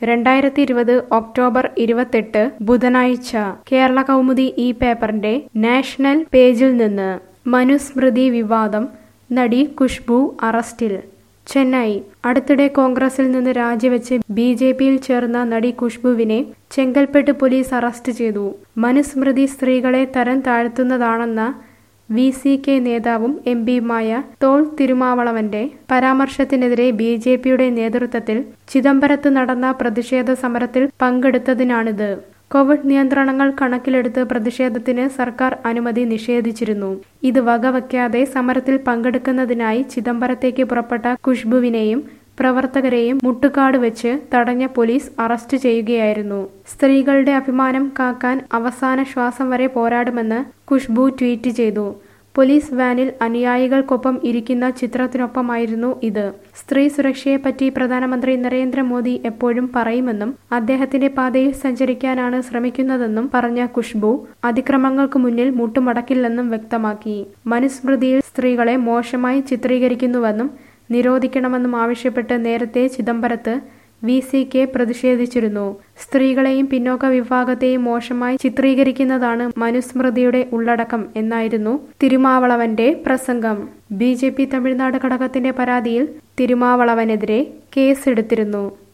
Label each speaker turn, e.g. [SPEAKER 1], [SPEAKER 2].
[SPEAKER 1] രണ്ടായിരത്തി ഇരുപത് ഒക്ടോബർ ഇരുപത്തെട്ട് ബുധനാഴ്ച കേരള കൗമുദി ഈ പേപ്പറിന്റെ നാഷണൽ പേജിൽ നിന്ന് മനുസ്മൃതി വിവാദം നടി ഖുഷ്ബു അറസ്റ്റിൽ ചെന്നൈ അടുത്തിടെ കോൺഗ്രസിൽ നിന്ന് രാജിവെച്ച് ബി ജെ പിയിൽ ചേർന്ന നടി ഖുഷ്ബുവിനെ ചെങ്കൽപ്പെട്ട് പോലീസ് അറസ്റ്റ് ചെയ്തു മനുസ്മൃതി സ്ത്രീകളെ തരം താഴ്ത്തുന്നതാണെന്ന വി സി കെ നേതാവും എം പിയുമായ തോൾ തിരുമാവളവന്റെ പരാമർശത്തിനെതിരെ ബി ജെ പിയുടെ നേതൃത്വത്തിൽ ചിദംബരത്ത് നടന്ന പ്രതിഷേധ സമരത്തിൽ പങ്കെടുത്തതിനാണിത് കോവിഡ് നിയന്ത്രണങ്ങൾ കണക്കിലെടുത്ത് പ്രതിഷേധത്തിന് സർക്കാർ അനുമതി നിഷേധിച്ചിരുന്നു ഇത് വകവയ്ക്കാതെ സമരത്തിൽ പങ്കെടുക്കുന്നതിനായി ചിദംബരത്തേക്ക് പുറപ്പെട്ട ഖുഷ്ബുവിനെയും പ്രവർത്തകരെയും മുട്ടുകാട് വെച്ച് തടഞ്ഞ പോലീസ് അറസ്റ്റ് ചെയ്യുകയായിരുന്നു സ്ത്രീകളുടെ അഭിമാനം കാക്കാൻ അവസാന ശ്വാസം വരെ പോരാടുമെന്ന് ഖുഷ്ബു ട്വീറ്റ് ചെയ്തു പോലീസ് വാനിൽ അനുയായികൾക്കൊപ്പം ഇരിക്കുന്ന ചിത്രത്തിനൊപ്പമായിരുന്നു ഇത് സ്ത്രീ സുരക്ഷയെപ്പറ്റി പ്രധാനമന്ത്രി നരേന്ദ്രമോദി എപ്പോഴും പറയുമെന്നും അദ്ദേഹത്തിന്റെ പാതയിൽ സഞ്ചരിക്കാനാണ് ശ്രമിക്കുന്നതെന്നും പറഞ്ഞ ഖുഷ്ബു അതിക്രമങ്ങൾക്ക് മുന്നിൽ മുട്ടുമടക്കില്ലെന്നും വ്യക്തമാക്കി മനുസ്മൃതിയിൽ സ്ത്രീകളെ മോശമായി ചിത്രീകരിക്കുന്നുവെന്നും നിരോധിക്കണമെന്നും ആവശ്യപ്പെട്ട് നേരത്തെ ചിദംബരത്ത് വി സി കെ പ്രതിഷേധിച്ചിരുന്നു സ്ത്രീകളെയും പിന്നോക്ക വിഭാഗത്തെയും മോശമായി ചിത്രീകരിക്കുന്നതാണ് മനുസ്മൃതിയുടെ ഉള്ളടക്കം എന്നായിരുന്നു തിരുമാവളവന്റെ പ്രസംഗം ബി ജെ പി തമിഴ്നാട് ഘടകത്തിന്റെ പരാതിയിൽ തിരുമാവളവനെതിരെ കേസെടുത്തിരുന്നു